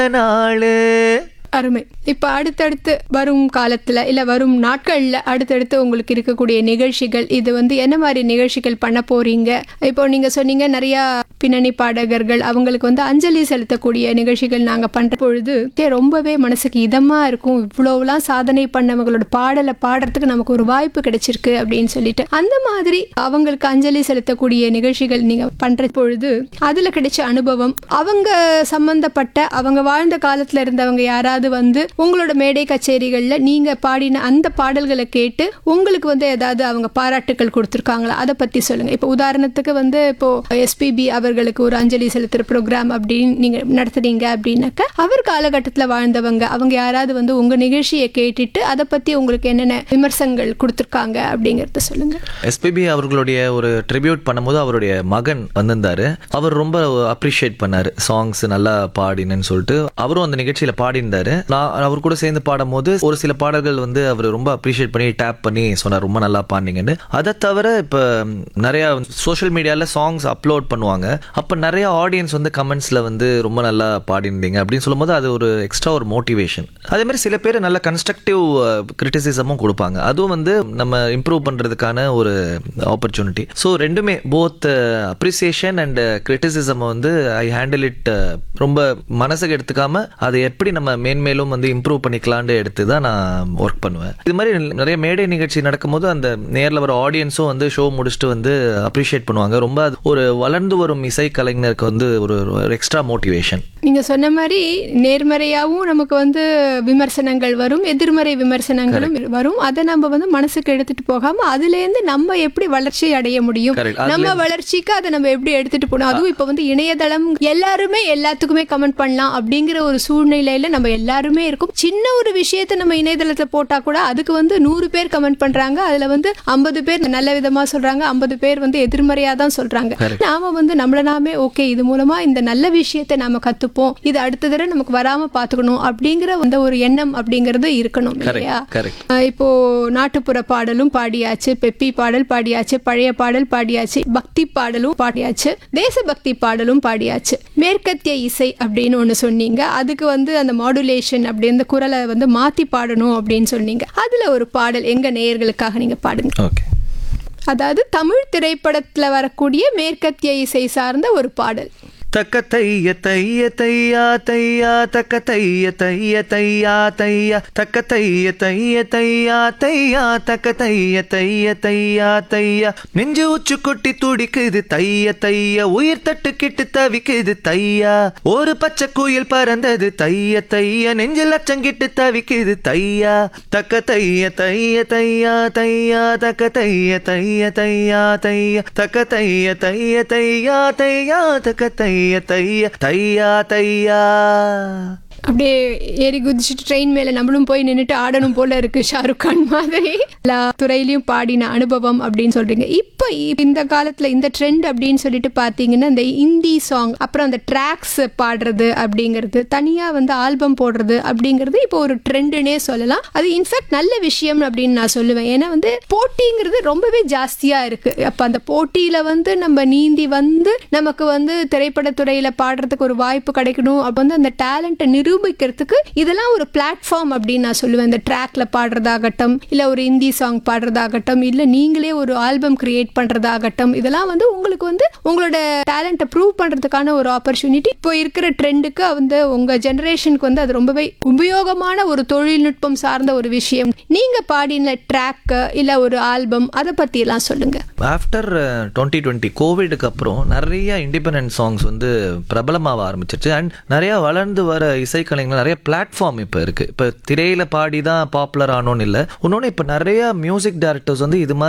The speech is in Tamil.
நாளு அருமை இப்ப அடுத்தடுத்து வரும் காலத்துல இல்ல வரும் நாட்கள்ல அடுத்தடுத்து உங்களுக்கு இருக்கக்கூடிய நிகழ்ச்சிகள் இது வந்து என்ன மாதிரி நிகழ்ச்சிகள் பண்ண போறீங்க இப்போ நீங்க சொன்னீங்க நிறைய பின்னணி பாடகர்கள் அவங்களுக்கு வந்து அஞ்சலி செலுத்தக்கூடிய நிகழ்ச்சிகள் நாங்க பண்ற பொழுது கே, ரொம்பவே மனசுக்கு இதமா இருக்கும் இவ்வளவுலாம் சாதனை பண்ணவங்களோட பாடலை பாடுறதுக்கு நமக்கு ஒரு வாய்ப்பு கிடைச்சிருக்கு அப்படின்னு சொல்லிட்டு அந்த மாதிரி அவங்களுக்கு அஞ்சலி செலுத்தக்கூடிய நிகழ்ச்சிகள் நீங்க பண்ற பொழுது அதுல கிடைச்ச அனுபவம் அவங்க சம்பந்தப்பட்ட அவங்க வாழ்ந்த காலத்துல இருந்தவங்க யாராவது வந்து உங்களோட மேடை கச்சேரிகள்ல நீங்க பாடின அந்த பாடல்களை கேட்டு உங்களுக்கு வந்து ஏதாவது அவங்க பாராட்டுக்கள் கொடுத்துருக்காங்களா அதை பத்தி சொல்லுங்க இப்போ உதாரணத்துக்கு வந்து இப்போ எஸ்பிபி அவர்களுக்கு ஒரு அஞ்சலி செலுத்துற ப்ரோக்ராம் அப்படின்னு நீங்க நடத்துறீங்க அப்படின்னாக்க அவர் காலகட்டத்துல வாழ்ந்தவங்க அவங்க யாராவது வந்து உங்க நிகழ்ச்சியை கேட்டுட்டு அதை பத்தி உங்களுக்கு என்னென்ன விமர்சனங்கள் கொடுத்துருக்காங்க அப்படிங்கறத சொல்லுங்க எஸ்பிபி அவர்களுடைய ஒரு ட்ரிபியூட் பண்ணும்போது அவருடைய மகன் வந்திருந்தாரு அவர் ரொம்ப அப்ரிஷியேட் பண்ணாரு சாங்ஸ் நல்லா பாடினேன்னு சொல்லிட்டு அவரும் அந்த நிகழ்ச்சியில பாடியிருந்தாரு நான் அவர் கூட சேர்ந்து பாடும்போது ஒரு சில பாடல்கள் வந்து அவர் ரொம்ப அப்ரிஷியேட் பண்ணி டேப் பண்ணி சொன்னார் ரொம்ப நல்லா பாடினீங்கன்னு அதை தவிர இப்போ நிறைய சோஷியல் மீடியால சாங்ஸ் அப்லோட் பண்ணுவாங்க அப்போ நிறைய ஆடியன்ஸ் வந்து கமெண்ட்ஸ்ல வந்து ரொம்ப நல்லா பாடியிருந்தீங்க அப்படின்னு சொல்லும்போது அது ஒரு எக்ஸ்ட்ரா ஒரு மோட்டிவேஷன் அதே மாதிரி சில பேர் நல்ல கன்ஸ்ட்ரக்டிவ் கிரிட்டிசிசமும் கொடுப்பாங்க அதுவும் வந்து நம்ம இம்ப்ரூவ் பண்றதுக்கான ஒரு ஆப்பர்ச்சுனிட்டி ஸோ ரெண்டுமே போத் அப்ரிசியேஷன் அண்ட் கிரிட்டிசிசம் வந்து ஐ ஹேண்டில் இட் ரொம்ப மனசுக்கு எடுத்துக்காம அதை எப்படி நம்ம மேன்மேலும் வந்து இம்ப்ரூவ் பண்ணிக்கலான்னு எடுத்து தான் நான் ஒர்க் பண்ணுவேன் இது மாதிரி நிறைய மேடை நிகழ்ச்சி நடக்கும்போது அந்த நேரில் வர ஆடியன்ஸும் வந்து ஷோ முடிச்சுட்டு வந்து அப்ரிஷியேட் பண்ணுவாங்க ரொம்ப அது ஒரு வளர்ந்து வரும் இசை கலைஞருக்கு வந்து ஒரு எக்ஸ்ட்ரா மோட்டிவேஷன் நீங்க சொன்ன மாதிரி நேர்மறையாவும் நமக்கு வந்து விமர்சனங்கள் வரும் எதிர்மறை விமர்சனங்களும் வரும் அதை நம்ம வந்து மனசுக்கு எடுத்துட்டு போகாம அதுல இருந்து நம்ம எப்படி வளர்ச்சி அடைய முடியும் Correct. அதுல நம்ம வளர்ச்சிக்கு அதை நம்ம எப்படி எடுத்துட்டு போகணும் அதுவும் இப்ப வந்து இணையதளம் எல்லாருமே எல்லாத்துக்குமே கமெண்ட் பண்ணலாம் அப்படிங்கிற ஒரு சூழ்நிலையில நம்ம எல்லாருமே இருக்கும் சின்ன ஒரு விஷயத்தை நம்ம இணையதளத்துல போட்டா கூட அதுக்கு வந்து நூறு பேர் கமெண்ட் பண்றாங்க அதுல வந்து ஐம்பது பேர் நல்ல விதமா சொல்றாங்க ஐம்பது பேர் வந்து எதிர்மறையா தான் சொல்றாங்க நாம வந்து நம்மள நாமே ஓகே இது மூலமா இந்த நல்ல விஷயத்தை நாம கத்துப்போம் இது அடுத்த தடவை நமக்கு வராம பாத்துக்கணும் அப்படிங்கிற அந்த ஒரு எண்ணம் அப்படிங்கறது இருக்கணும் இல்லையா கரெக்ட் ஆஹ் இப்போ நாட்டுப்புற பாடலும் பாடியாச்சு பெப்பி பாடல் பாடியாச்சு பழைய பாடல் பாடியாச்சு பக்தி பாடலும் பாடியாச்சு தேசபக்தி பாடலும் பாடியாச்சு மேற்கத்திய இசை அப்படின்னு ஒன்று சொன்னீங்க அதுக்கு வந்து அந்த மாடுலேஷன் அப்படி அந்த குரலை வந்து மாத்தி பாடணும் அப்படின்னு சொன்னீங்க அதுல ஒரு பாடல் எங்க நேயர்களுக்காக நீங்க பாடுங்க ஓகே அதாவது தமிழ் திரைப்படத்துல வரக்கூடிய மேற்கத்திய இசை சார்ந்த ஒரு பாடல் தக்க தைய தைய தையா தையா தக்க தைய தைய தையா தையா தக்க தைய தைய தையா தையா தக்க தைய தைய தையா தையா நெஞ்சு உச்சு கொட்டி துடிக்குது தைய தைய உயிர் தட்டு கிட்டு தவிக்குது தையா ஒரு பச்சை குயில் பறந்தது தைய தைய நெஞ்சில் அச்சங்கிட்டு தவிக்குது தையா தக்க தைய தைய தையா தையா தக்க தைய தைய தையா தையா தக்க தைய தைய தையா தையா தக்க தைய தைய தையா தையா அப்படியே ஏறி குதிச்சுட்டு ட்ரெயின் மேல நம்மளும் போய் நின்னுட்டு ஆடணும் போல இருக்கு ஷாருக் கான் மாதிரி எல்லா துறையிலயும் பாடின அனுபவம் அப்படின்னு சொல்றீங்க இப்போ இந்த காலத்துல இந்த ட்ரெண்ட் அப்படின்னு சொல்லிட்டு பாத்தீங்கன்னா இந்த இந்தி சாங் அப்புறம் அந்த ட்ராக்ஸ் பாடுறது அப்படிங்கிறது தனியா வந்து ஆல்பம் போடுறது அப்படிங்கிறது இப்போ ஒரு ட்ரெண்டுனே சொல்லலாம் அது இன்ஃபேக்ட் நல்ல விஷயம் அப்படின்னு நான் சொல்லுவேன் ஏன்னா வந்து போட்டிங்கிறது ரொம்பவே ஜாஸ்தியா இருக்கு அப்ப அந்த போட்டியில வந்து நம்ம நீந்தி வந்து நமக்கு வந்து திரைப்படத்துறையில பாடுறதுக்கு ஒரு வாய்ப்பு கிடைக்கணும் அப்ப வந்து அந்த டேலண்ட்டை நிரூபிக்கிறதுக்கு இதெல்லாம் ஒரு பிளாட்ஃபார்ம் அப்படின்னு நான் சொல்லுவேன் இந்த ட்ராக்ல பாடுறதாகட்டும் இல்ல ஒரு ஹிந்தி சாங் பாடுறதாகட்டும் இல்ல நீங்களே ஒரு ஆல்பம் கிரியேட் பண்றதாகட்டும் இதெல்லாம் வந்து உங்களுக்கு வந்து உங்களோட டேலண்ட்டை ப்ரூவ் பண்றதுக்கான ஒரு ஆப்பர்ச்சுனிட்டி இப்போ இருக்கிற ட்ரெண்டுக்கு வந்து உங்க ஜெனரேஷனுக்கு வந்து அது ரொம்பவே உபயோகமான ஒரு தொழில்நுட்பம் சார்ந்த ஒரு விஷயம் நீங்க பாடின ட்ராக் இல்ல ஒரு ஆல்பம் அதை பத்தி எல்லாம் சொல்லுங்க ஆஃப்டர் டுவெண்ட்டி டுவெண்ட்டி கோவிடுக்கு அப்புறம் நிறைய இண்டிபெண்டன்ட் சாங்ஸ் வந்து பிரபலமாக ஆரம்பிச்சிருச்சு அண்ட் நிறைய வளர்ந்து வர இசைக்கலைஞர்கள் நிறைய பிளாட்ஃபார்ம் இப்போ இருக்கு இப்போ திரையில பாடி தான் பாப்புலர் ஆனோன்னு இல்லை இன்னொன்று இப்போ நிறைய மியூசிக் டைரக்டர்ஸ் வந்து இது மாதிரி